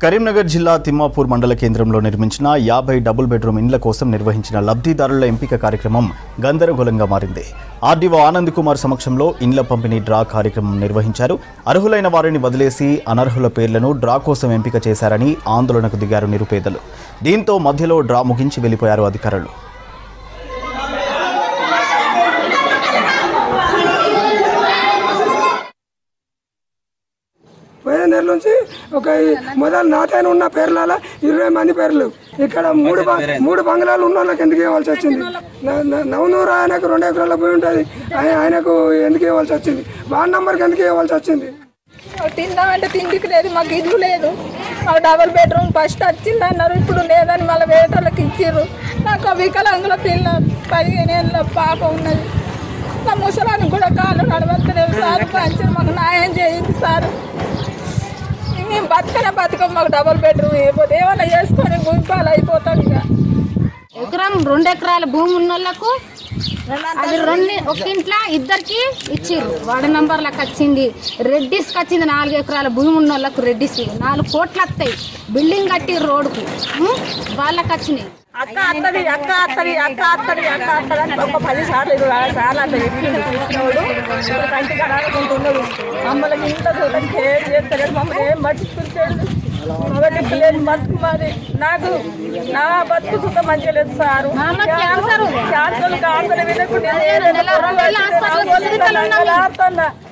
కరీంనగర్ జిల్లా తిమ్మాపూర్ మండల కేంద్రంలో నిర్మించిన యాభై డబుల్ బెడ్రూమ్ ఇండ్ల కోసం నిర్వహించిన లబ్ధిదారుల ఎంపిక కార్యక్రమం గందరగోళంగా మారింది ఆర్డీఓ ఆనంద్ కుమార్ సమక్షంలో ఇండ్ల పంపిణీ డ్రా కార్యక్రమం నిర్వహించారు అర్హులైన వారిని వదిలేసి అనర్హుల పేర్లను డ్రా కోసం ఎంపిక చేశారని ఆందోళనకు దిగారు నిరుపేదలు దీంతో మధ్యలో డ్రా ముగించి వెళ్లిపోయారు అధికారులు పోయిన నెల నుంచి ఒక ఈ మొదలు నాతైన ఉన్న పేర్ల ఇరవై మంది పేర్లు ఇక్కడ మూడు బ- మూడు బంగ్లాలు ఉన్న వాళ్ళకి ఎందుకు ఇవ్వాల్సి వచ్చింది న- న- నవనూరు ఆయనకు రెండు ఎకరాల పోయి ఉంటుంది ఆయన ఆయనకు ఎందుకు ఇవ్వాల్సి వచ్చింది వార్డ్ నంబర్కి ఎందుకు ఇవ్వాల్సి వచ్చింది మాకు తిందామంటే తిండికి లేదు మాకు ఇల్లు లేదు మాకు డబుల్ బెడ్రూమ్ ఫస్ట్ వచ్చింది అన్నారు ఇప్పుడు లేదని మళ్ళీ వేటోళ్ళకి ఇచ్చిర్రు నాకు ఆ వికలాంగుల పిల్ల పదిహేను ఏళ్ళ పాప ఉన్నది నా ముసలానికి కూడా కాళ్ళు నడవట్లేదు సార్ పంచి మాకు న్యాయం చేయండి సార్ మేము బతకనే బతకం మాకు డబుల్ బెడ్రూమ్ అయిపోతే ఏమైనా చేసుకొని గుంపాలు అయిపోతాం ఇక ఎకరం రెండు ఎకరాల భూమి ఉన్న వాళ్ళకు అది రెండు ఒక ఇంట్లో ఇద్దరికి ఇచ్చిర్రు వార్డు నంబర్లకు వచ్చింది రెడ్డిస్కి వచ్చింది నాలుగు ఎకరాల భూమి ఉన్న వాళ్ళకు రెడ్డిస్ నాలుగు కోట్లు వస్తాయి బిల్డింగ్ కట్టి రోడ్కు ఉం? వాళ్ళకి వచ్చినాయి అక్క అత్తది అక్క అత్తది అక్క అత్తది అక్క అత్తది అని ఒక పది సార్లు ఇరవై ఆరు సార్లు అట్లా చెప్పిండు చూసినోడు ఇప్పుడు కంటి కడాలకుంటున్నాడు మమ్మల్ని ఇంత చూడడం కేర్ చేస్తలేదు మమ్మల్ని ఏం పట్టించుకుంటాడు మొదటి పిల్లలు బతుకు మరి నాకు నా బతుకు సుత మంచిగా లేదు సారు మా అమ్మ క్యాన్సర్. క్యాన్సర్ కాన్సర్ వినకుండా నెల రోజులు హాస్పిటల్లో సుజీతలు ఉన్నాము. ఆడుతున్నా